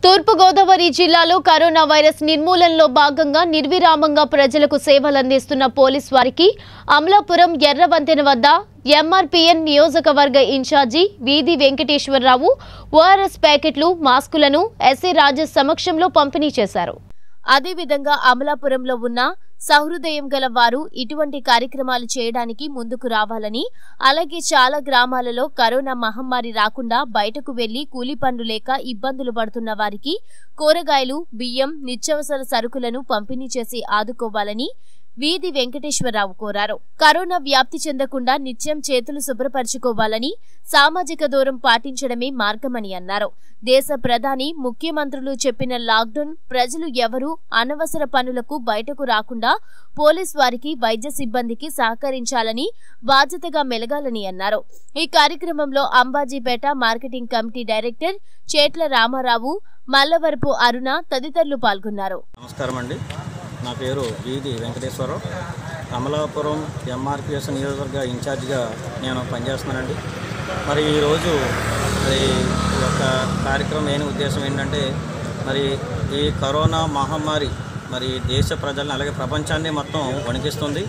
తూర్పుగోదావరి జిల్లాలో corona virus నిర్మూలనలో భాగంగా నిర్విరామంగా ప్రజలకు సేవలందిస్తున్న పోలీస్ వారికి అమలాపురం ఎర్రవంతెన వద్ద ఎంఆర్పీఎన్ నియోజకవర్గ ఇన్ఛార్జి వీధి వెంకటేశ్వరరావు ఓఆర్ఎస్ ప్యాకెట్లు మాస్కులను ఎస్ఏ రాజేష్ సమక్షంలో పంపిణీ చేశారు అదేవిధంగా అమలాపురంలో ఉన్న సహృదయం గల వారు ఇటువంటి కార్యక్రమాలు చేయడానికి ముందుకు రావాలని అలాగే చాలా గ్రామాలలో కరోనా మహమ్మారి రాకుండా బయటకు వెళ్లి కూలీ పనులు లేక ఇబ్బందులు పడుతున్న వారికి కూరగాయలు బియ్యం నిత్యావసర సరుకులను పంపిణీ చేసి ఆదుకోవాలని వీధి వెంకటేశ్వరరావు కోరారు కరోనా వ్యాప్తి చెందకుండా నిత్యం చేతులు శుభ్రపరచుకోవాలని సామాజిక దూరం పాటించడమే మార్గమని అన్నారు దేశ ప్రధాని ముఖ్యమంత్రులు చెప్పిన లాక్డౌన్ ప్రజలు ఎవరూ అనవసర పనులకు బయటకు రాకుండా పోలీస్ వారికి వైద్య సిబ్బందికి సహకరించాలని బాధ్యతగా మెలగాలని అన్నారు ఈ కార్యక్రమంలో Ambajipeta marketing committee director Chetla Ramarao Mallavarapu Aruna తదితరులు పాల్గొన్నారు నమస్కారం అండి నా పేరు వీధి వెంకటేశ్వరరావు అమలాపురం ఎంఆర్పిఎస్ నియోజకవర్గ ఇన్ఛార్జిగా నేను పనిచేస్తున్నానండి మరి ఈరోజు మరి ఈ యొక్క కార్యక్రమం మెయిన్ ఉద్దేశం ఏంటంటే మరి ఈ కరోనా మహమ్మారి మరి దేశ ప్రజల్ని అలాగే ప్రపంచాన్ని మొత్తం వణికిస్తుంది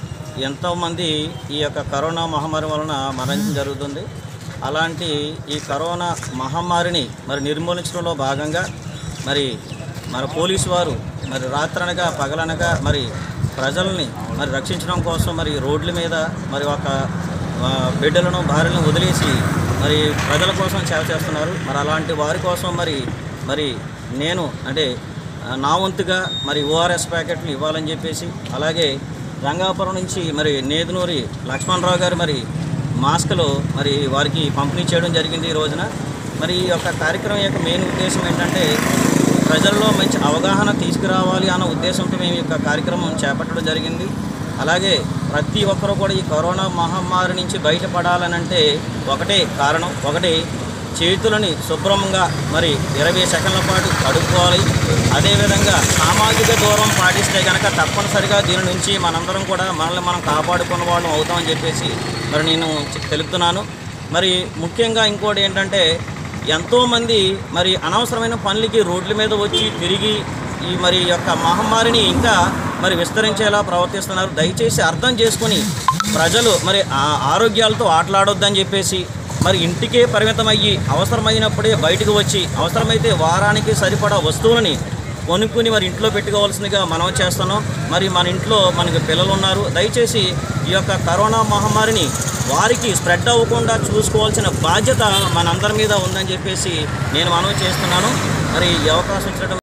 ఎంతోమంది ఈ యొక్క కరోనా మహమ్మారి వలన మరణించడం జరుగుతుంది అలాంటి ఈ కరోనా మహమ్మారిని మరి నిర్మూలించడంలో భాగంగా మరి మన పోలీసు వారు మరి రాత్రనగా పగలనగా మరి ప్రజల్ని మరి రక్షించడం కోసం మరి రోడ్ల మీద మరి ఒక ఆ, బిడ్డలను భార్యలను వదిలేసి మరి ప్రజల కోసం సేవ చేస్తున్నారు మరి అలాంటి వారి కోసం మరి మరి నేను అంటే ఆ, నా వంతుగా మరి ఓఆర్ఎస్ ప్యాకెట్లు ఇవ్వాలని చెప్పేసి అలాగే రంగాపురం నుంచి మరి నేదునూరి లక్ష్మణరావు గారు మరి మాస్కులు మరి వారికి పంపిణీ చేయడం జరిగింది ఈ రోజున మరి ఈ యొక్క కార్యక్రమం యొక్క మెయిన్ ఉద్దేశం ఏంటంటే ప్రజల్లో మంచి అవగాహన తీసుకురావాలి అన్న ఉద్దేశంతో మేము ఈ యొక్క కార్యక్రమం చేపట్టడం జరిగింది అలాగే ప్రతి ఒక్కరూ కూడా ఈ కరోనా మహమ్మారి నుంచి బయటపడాలనంటే ఒకటే కారణం ఒకటి చేతులని శుభ్రంగా మరి ఇరవై సెకండ్ల పాటు కడుక్కోవాలి అదేవిధంగా సామాజిక దూరం పాటిస్తే కనుక తప్పనిసరిగా దీని నుంచి మనందరం కూడా మనల్ని మనం కాపాడుకున్న వాళ్ళం అవుతామని చెప్పేసి మరి నేను చె- తెలుపుతున్నాను మరి ముఖ్యంగా ఇంకోటి ఏంటంటే ఎంతోమంది మరి అనవసరమైన పనులకి రోడ్ల మీద వచ్చి తిరిగి ఈ మరి యొక్క మహమ్మారిని ఇంకా మరి విస్తరించేలా ప్రవర్తిస్తున్నారు దయచేసి అర్థం చేసుకుని ప్రజలు మరి ఆ ఆరోగ్యాలతో ఆటలాడొద్దని చెప్పేసి మరి ఇంటికే పరిమితమయ్యి అవసరమైనప్పుడే బయటకు వచ్చి అవసరమైతే వారానికి సరిపడా వస్తువులని కొనుక్కుని మరి ఇంట్లో పెట్టుకోవాల్సిందిగా మనం చేస్తున్నాం మరి మన ఇంట్లో మనకి పిల్లలు ఉన్నారు దయచేసి ఈ యొక్క కరోనా మహమ్మారిని వారికి స్ప్రెడ్ అవ్వకుండా చూసుకోవాల్సిన బాధ్యత మనందరి మీద ఉందని చెప్పేసి నేను మనవి చేస్తున్నాను మరి ఈ అవకాశం ఇచ్చినటువంటి